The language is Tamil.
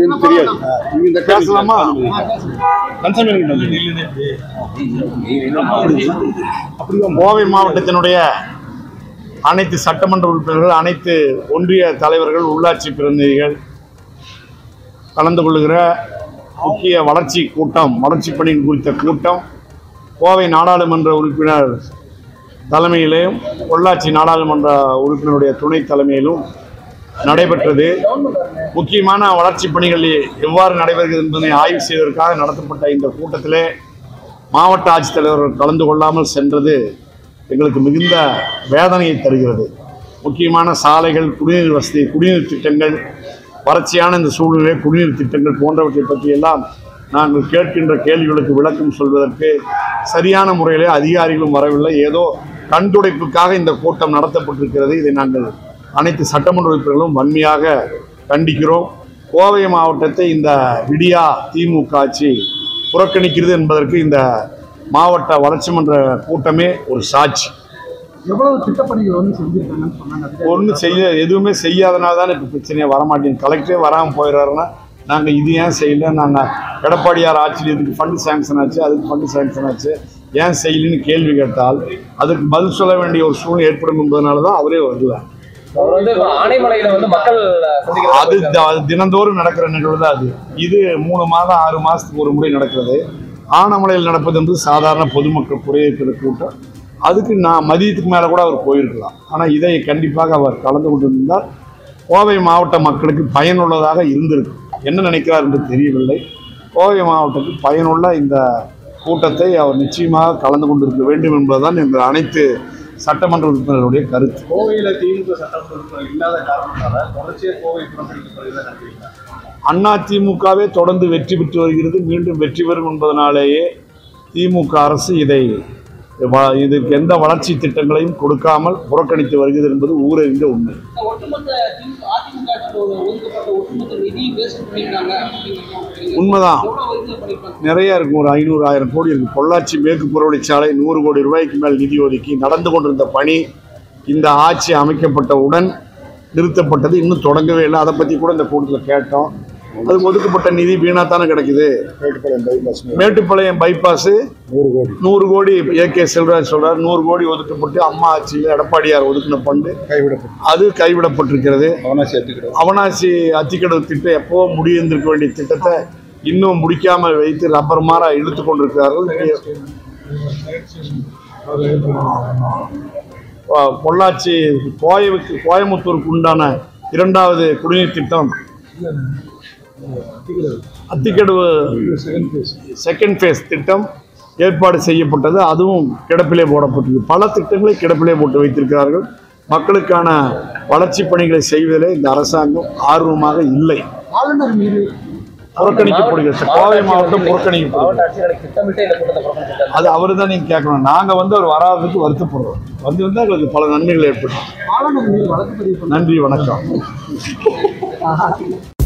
அப்படின்னு தெரியாது நீங்க இந்த பேசலாமா? கோவை மாவட்டத்தினுடைய அனைத்து சட்டமன்ற உறுப்பினர்கள் அனைத்து ஒன்றிய தலைவர்கள் உள்ளாட்சி பிரதிநிதிகள் கலந்து கொள்கிற முக்கிய வளர்ச்சி கூட்டம் வளர்ச்சி பணிகள் குறித்த கூட்டம் கோவை நாடாளுமன்ற உறுப்பினர் தலைமையிலும் பொள்ளாச்சி நாடாளுமன்ற உறுப்பினருடைய துணை தலைமையிலும் நடைபெற்றது முக்கியமான வளர்ச்சி பணிகள் எவ்வாறு நடைபெறுகிறது என்பதை ஆய்வு செய்வதற்காக நடத்தப்பட்ட இந்த கூட்டத்திலே மாவட்ட ஆட்சித்தலைவர் கலந்து கொள்ளாமல் சென்றது எங்களுக்கு மிகுந்த வேதனையை தருகிறது முக்கியமான சாலைகள் குடிநீர் வசதி குடிநீர் திட்டங்கள் வறட்சியான இந்த சூழ்நிலை குடிநீர் திட்டங்கள் போன்றவற்றை பற்றியெல்லாம் நாங்கள் கேட்கின்ற கேள்விகளுக்கு விளக்கம் சொல்வதற்கு சரியான முறையிலே அதிகாரிகளும் வரவில்லை ஏதோ கண்துடைப்புக்காக இந்த கூட்டம் நடத்தப்பட்டிருக்கிறது இதை நாங்கள் அனைத்து சட்டமன்ற உறுப்பினர்களும் வன்மையாக கண்டிக்கிறோம் கோவை மாவட்டத்தை இந்த விடியா திமுக ஆட்சி புறக்கணிக்கிறது என்பதற்கு இந்த மாவட்ட வளர்ச்சி மன்ற கூட்டமே ஒரு சாட்சி எவ்வளவு திட்டப்பணிகள் வந்து செஞ்சிருக்காங்கன்னு சொன்னாங்க அதிகாரிகள். ஒன்றும் செய்ய எதுவுமே செய்யாதனால தான் இப்போ பிரச்சனையே வரமாட்டேங்குது கலெக்டரே வராமல் போயிடுறாருன்னா நாங்கள் இது ஏன் செய்யல நாங்கள் எடப்பாடியார் ஆட்சியில் இதுக்கு ஃபண்டு சேங்ஷன் ஆச்சு அதுக்கு ஃபண்டு சேங்ஷன் ஆச்சு ஏன் செய்யலன்னு கேள்வி கேட்டால் அதுக்கு பதில் சொல்ல வேண்டிய ஒரு சூழ்நிலை ஏற்படும் என்பதனால தான் அவரே வரல அவர் வந்து இப்ப ஆனைமலையில வந்து மக்கள் அது சந்திக்கிறது த- அது தினந்தோறும் நடக்கிற நிகழ்வு தான் அது இது மூணு மாதம் ஆறு மாதத்துக்கு ஒரு முறை நடக்கிறது ஆனமலையில் நடப்பது என்பது சாதாரண பொதுமக்கள் குறையிருக்கிற கூட்டம் அதுக்கு நான் மதியத்துக்கு மேலே கூட அவர் போயிருக்கலாம் ஆனால் இதை கண்டிப்பாக அவர் கலந்து கொண்டிருந்தால் கோவை மாவட்ட மக்களுக்கு பயனுள்ளதாக இருந்திருக்கும் என்ன நினைக்கிறார் என்று தெரியவில்லை கோவை மாவட்டத்துக்கு பயனுள்ள இந்த கூட்டத்தை அவர் நிச்சயமாக கலந்து கொண்டிருக்க வேண்டும் என்பதுதான் எங்கள் அனைத்து சட்டமன்ற உறுப்பினர்களுடைய கருத்து கோவையில திமுக சட்டமன்ற உறுப்பினர் இல்லாத காரணத்தால தொடர்ச்சியா கோவை புறக்கணிக்கப்படுகிறதா நினைக்கிறீங்களா அண்ணா திமுகவே தொடர்ந்து வெற்றி பெற்று வருகிறது மீண்டும் வெற்றி பெறும் என்பதனாலேயே திமுக அரசு இதை வ- இதற்கு எந்த வளர்ச்சி திட்டங்களையும் கொடுக்காமல் புறக்கணித்து வருகிறது என்பது ஊரறிந்த உண்மை ஒட்டுமொத்த திமுக அதிமுக ஆட்சியில் ஒரு ஒதுக்கப்பட்ட ஒட்டுமொத்த நிதியும் வேஸ்ட் பண்ணியிருக்காங்க அப்படிங்கிறது உண்மைதான் எவ்வளவு இதுல பண்ணியிருக்காங்க நிறைய இருக்கும் ஒரு ஐநூறு ஆயிரம் கோடி இருக்கு பொள்ளாச்சி மேற்கு புறவழிச்சாலை நூறு கோடி ரூபாய்க்கு மேல் நிதி ஒதுக்கி நடந்து கொண்டிருந்த பணி இந்த ஆட்சி அமைக்கப்பட்டவுடன் நிறுத்தப்பட்டது இன்னும் தொடங்கவே இல்லை அதை பற்றி கூட இந்த கூட்டத்தில் கேட்டோம் அதுக்கு ஒதுக்கப்பட்ட நிதி வீணாக தானே கிடைக்குது மேட்டுப்பாளையம் பைபாஸ் மேட்டுப்பாளையம் பைபாஸு நூறு கோடி நூறு கோடி ஏ கே செல்வராஜ் சொல்றார் நூறு கோடி ஒதுக்கப்பட்டு அம்மா ஆட்சியில் எடப்பாடியார் ஒதுக்கின ஃபண்டு கைவிடப்பட்டு அது கைவிடப்பட்டிருக்கிறது அவனா சேர்த்துக்கிடும் அவனாசி அத்திக்கடவு திட்டம் எப்போ முடிந்திருக்க வேண்டிய திட்டத்தை இன்னும் முடிக்காமல் வைத்து ரப்பர் மாறா இழுத்து கொண்டிருக்கிறார்கள் பொ- பொள்ளாச்சி கோயவுக்கு கோயமுத்தூருக்கு உண்டான இரண்டாவது குடிநீர் திட்டம் அத்திக்கடவு செகண்ட் ஃபேஸ் திட்டம் ஏற்பாடு செய்யப்பட்டது அதுவும் கிடப்பிலே போடப்பட்டது பல திட்டங்களை கிடப்பிலே போட்டு வைத்திருக்கிறார்கள் மக்களுக்கான வளர்ச்சி பணிகளை செய்வதிலே இந்த அரசாங்கம் ஆர்வமாக இல்லை ஆளுநர் மீது புறக்கணிக்கப்படுகிறது கோவை மாவட்டம் புறக்கணிக்கப்படுகிறது மாவட்ட ஆட்சியர்களை திட்டமிட்டு இந்த கூட்டத்தை புறக்கணிச்சிருக்காங்க அது அவரு தான் நீங்கள் கேட்கணும் நாங்கள் வந்து அவர் வராததுக்கு வருத்தப்படுறோம் வந்து வந்தால் எங்களுக்கு பல நன்மைகள் ஏற்படும் ஆளுநர் மீது வழக்கு பதிவு பண்ண நன்றி வணக்கம்